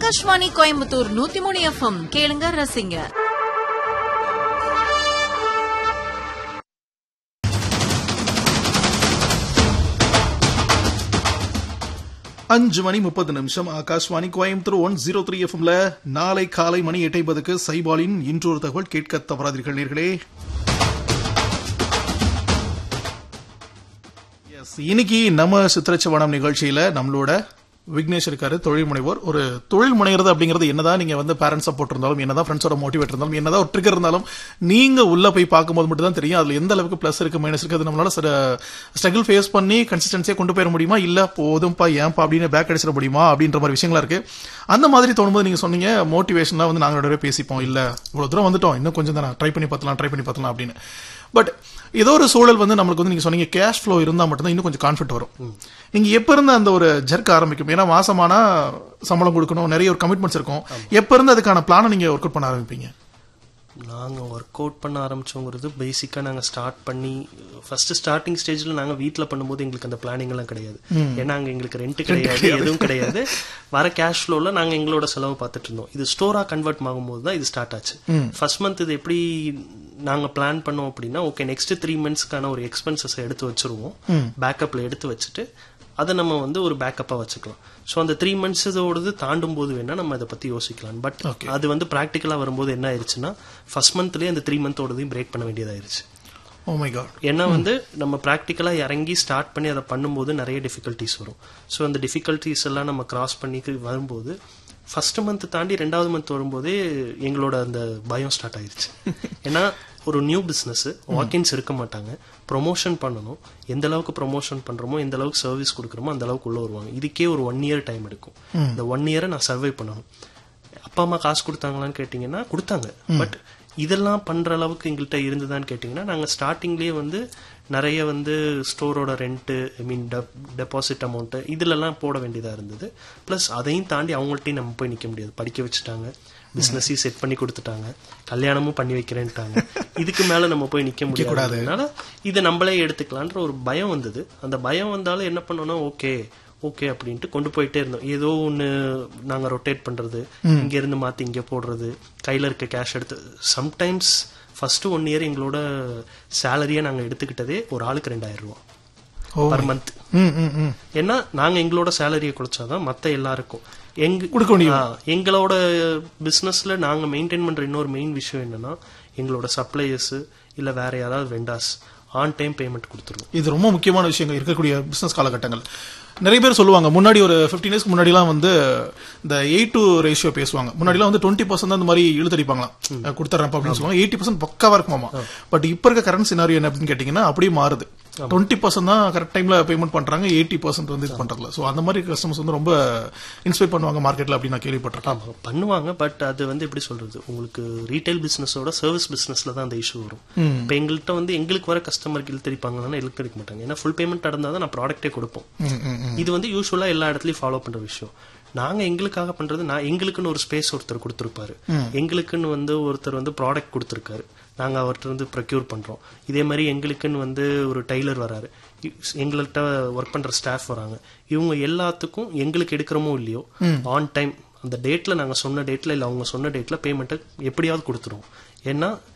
ஆகாஷ்வாணி கோயம்புத்தூர் நூத்தி மூணு எஃப்எம் கேளுங்க ரசிங்க அஞ்சு மணி முப்பது நிமிஷம் Akashvani Coimbatore one zero three எஃப்எம்ல நாளை காலை மணி எட்டைபதுக்கு சைபாலின் இன்றொரு தகவல் கேட்க தவறாதீர்கள் நேர்களே எஸ் இன்னைக்கு நம்ம சித்திரச்சவனம் நிகழ்ச்சியில நம்மளோட விக்னேஷ் இருக்காரு தொழில் முனைவோர் ஒரு தொழில் முனைகிறது அப்படிங்கிறது என்னதான் நீங்க வந்து பேரண்ட் சப்போர்ட் இருந்தாலும் என்னதான் ஃப்ரெண்ட்ஸோட மோட்டிவேட் இருந்தாலும் என்னதான் ஒரு ட்ரிகர் இருந்தாலும் நீங்க உள்ள போய் பார்க்கும்போது மட்டும் தான் தெரியும் அதுல எந்த அளவுக்கு பிளஸ் இருக்கு மைனஸ் இருக்கு அது நம்மளால ஸ்ட்ரகிள் ஃபேஸ் பண்ணி கன்சிஸ்டன்சியா கொண்டு போயிட முடியுமா இல்ல போதும்பா ஏன்பா அப்படின்னு பேக் அடிச்சிட முடியுமா அப்படின்ற மாதிரி விஷயங்களா இருக்கு அந்த மாதிரி தோணும்போது நீங்க சொன்னீங்க மோட்டிவேஷன்லாம் வந்து நாங்களோட பேசிப்போம் இல்ல இவ்வளவு தூரம் வந்துட்டோம் இன்னும் கொஞ்சம் தானே ட்ரை பண்ணி பார்த்தலாம் ட்ரை பண்ணி பார்த்தலாம் அப்படின்னு பட் ஏதோ ஒரு சூழல் வந்து நம்மளுக்கு வந்து நீங்க சொன்னீங்க கேஷ் ஃப்ளோ இருந்தா மட்டும்தான் இன்னும் கொஞ்சம் கான்ஃபிடன்ட் வரும் நீங்க எப்ப இருந்து அந்த ஒரு ஜெர்க் ஆரம்பிக்கும் ஏன்னா மாசமானா சம்பளம் கொடுக்கணும் நிறைய ஒரு கமிட்மெண்ட்ஸ் இருக்கும் எப்ப இருந்து அதுக்கான பிளானை நீங்க ஒர்க் அவுட் பண்ண ஆரம்பிப்பீங்க நாங்கள் ஒர்க் அவுட் பண்ண ஆரம்பிச்சோங்கிறது பேசிக்காக நாங்கள் ஸ்டார்ட் பண்ணி ஃபர்ஸ்ட் ஸ்டார்டிங் ஸ்டேஜில் நாங்கள் வீட்டில் பண்ணும்போது எங்களுக்கு அந்த பிளானிங் எல்லாம் கிடையாது ஏன்னா அங்கே எங்களுக்கு ரெண்ட் கிடையாது எதுவும் கிடையாது வர கேஷ் ஃப்ளோவில் நாங்கள் எங்களோட செலவு பார்த்துட்டு இருந்தோம் இது ஸ்டோராக கன்வெர்ட் ஆகும்போது தான் இது ஸ்டார்ட் ஆச்சு ஃபர்ஸ்ட் மந்த் இது எப்படி நாங்கள் பிளான் பண்ணோம் அப்படின்னா ஓகே நெக்ஸ்ட் த்ரீ மந்த்ஸ்க்கான ஒரு எக்ஸ்பென்சஸ் எடுத்து வச்சிருவோம் பேக்கப்பில் எடுத்து வச்சுட்டு அதை நம்ம வந்து ஒரு பேக்கப்பாக வச்சுக்கலாம் ஸோ அந்த த்ரீ மந்த்ஸோடது தாண்டும் போது வேணா நம்ம அதை பற்றி யோசிக்கலாம் பட் அது வந்து ப்ராக்டிக்கலாக வரும்போது என்ன ஆயிடுச்சுன்னா ஃபர்ஸ்ட் மந்த்லேயே அந்த த்ரீ மந்தோடதையும் பிரேக் பண்ண வேண்டியதாயிருச்சு ஓ மை காட் ஏன்னா வந்து நம்ம ப்ராக்டிக்கலாக இறங்கி ஸ்டார்ட் பண்ணி அதை பண்ணும்போது நிறைய டிஃபிகல்ட்டிஸ் வரும் ஸோ அந்த டிஃபிகல்ட்டிஸ் எல்லாம் நம்ம கிராஸ் பண்ணி வரும்போது ஃபர்ஸ்ட் மந்த் தாண்டி ரெண்டாவது மந்த் வரும்போதே எங்களோட அந்த பயம் ஸ்டார்ட் ஆயிருச்சு ஏன்னா ஒரு நியூ பிஸ்னஸ் வாக்கின்ஸ் இருக்க மாட்டாங்க ப்ரொமோஷன் பண்ணணும் எந்த அளவுக்கு ப்ரொமோஷன் பண்றோமோ எந்த அளவுக்கு சர்வீஸ் கொடுக்குறோமோ அந்த அளவுக்கு உள்ள வருவாங்க இதுக்கே ஒரு ஒன் இயர் டைம் எடுக்கும் இந்த ஒன் இயரை நான் சர்வை பண்ணணும் அப்பா அம்மா காசு கொடுத்தாங்களான்னு கேட்டிங்கன்னா கொடுத்தாங்க பட் இதெல்லாம் பண்ற அளவுக்கு எங்கள்கிட்ட இருந்ததான்னு கேட்டிங்கன்னா நாங்கள் ஸ்டார்டிங்லேயே வந்து நிறைய வந்து ஸ்டோரோட rent I mean deposit amount இதுலலாம் போட வேண்டியதாக இருந்தது ப்ளஸ் அதையும் தாண்டி அவங்கள்ட்டையும் நம்ம போய் நிற்க முடியாது படிக்க வச்சுட்டாங்க பிஸ்னஸையும் செட் பண்ணி கொடுத்துட்டாங்க கல்யாணமும் பண்ணி வைக்கிறேன்ட்டாங்க இதுக்கு மேல நம்ம போய் நிக்க முடியாதுனால இதை நம்மளே எடுத்துக்கலான்ற ஒரு பயம் வந்தது அந்த பயம் வந்தாலும் என்ன பண்ணோம்னா ஓகே ஓகே அப்படின்ட்டு கொண்டு போயிட்டே இருந்தோம் ஏதோ ஒன்று நாங்கள் ரொட்டேட் பண்ணுறது இங்க இருந்து மாற்றி இங்கே போடுறது கையில் இருக்க கேஷ் எடுத்து சம்டைம்ஸ் ஃபர்ஸ்ட் ஒன் இயர் எங்களோட சேலரியை நாங்கள் எடுத்துக்கிட்டதே ஒரு ஆளுக்கு ரெண்டாயிரம் ரூபா பர் மந்த் ம் ம் ம் ஏன்னா நாங்க எங்களோட சேலரியை குறைச்சாதான் மத்த எல்லாருக்கும் எங்க கொடுக்க முடியும். ஆ, எங்களோட பிசினஸ்ல நாங்க மெயின்டைன் பண்ற இன்னொரு மெயின் விஷயம் என்னன்னா எங்களோட சப்ளையர்ஸ் இல்ல வேற யாராவது வெண்டாஸ் ஆன் டைம் பேமெண்ட் கொடுத்துருவோம் இது ரொம்ப முக்கியமான விஷயங்கள் இருக்கக்கூடிய பிசினஸ் காலகட்டங்கள் நிறைய பேர் சொல்லுவாங்க முன்னாடி ஒரு ஃபிஃப்டீன் டேஸ்க்கு முன்னாடிலாம் வந்து இந்த எயிட் டு ரேஷியோ பேசுவாங்க முன்னாடிலாம் வந்து டுவெண்ட்டி பர்சன்ட் அந்த மாதிரி இழுத்தடிப்பாங்களாம் கொடுத்துறேன் அப்படின்னு சொல்லுவாங்க எயிட்டி பர்சன்ட் பக்காவா இருக்குமாமா பட் இப்ப இருக்க கரண்ட் சினாரியோ என்ன அப்படின்னு கேட்டீங்கன்னா அப்படியே மாறுது டுவெண்ட்டி பர்சன்ட் தான் கரெக்ட் டைம்ல பேமெண்ட் பண்றாங்க எயிட்டி பர்சன்ட் வந்து இது பண்றதுல ஸோ அந்த மாதிரி கஸ்டமர்ஸ் வந்து ரொம்ப இன்ஸ்பைர் பண்ணுவாங்க மார்க்கெட்ல அப்படின்னு நான் கேள்விப்பட்டிருக்கேன் ஆமா பண்ணுவாங்க பட் அது வந்து எப்படி சொல்றது உங்களுக்கு ரீட்டைல் பிசினஸோட சர்வீஸ் பிசினஸ்ல தான் அந்த இஷ்யூ வரும் இப்போ எங்கள்கிட்ட வந்து எங்களுக்கு வர கஸ்டமருக்கு இழுத்தடிப்பாங்கன்னா இழுத்தடிக்க மாட்டாங்க ஏன்னா ஃபுல் பேமெண்ட் நடந்தால் தான் நான் ப்ராடக்ட்டே கொடுப்போம் ம், ம், ம். இது வந்து யூஸ்வலா எல்லா இடத்துலயும் ஃபாலோ பண்ற விஷயம் நாங்க எங்களுக்காக பண்றது நான் எங்களுக்குன்னு ஒரு ஸ்பேஸ் ஒருத்தர் கொடுத்திருப்பாரு எங்களுக்குன்னு வந்து ஒருத்தர் வந்து ப்ராடக்ட் கொடுத்திருக்காரு நாங்க அவர்கிட்ட இருந்து ப்ரொக்யூர் பண்றோம் இதே மாதிரி எங்களுக்குன்னு வந்து ஒரு டெய்லர் வராரு இ- எங்கள்கிட்ட ஒர்க் பண்ற ஸ்டாஃப் வராங்க இவங்க எல்லாத்துக்கும் எங்களுக்கு எடுக்கிறோமோ இல்லையோ ஆன் டைம் அந்த டேட்ல நாங்க சொன்ன டேட்ல இல்ல அவங்க சொன்ன டேட்ல பேமெண்ட்டை எப்படியாவது கொடுத்துருவோம் ஏன்னா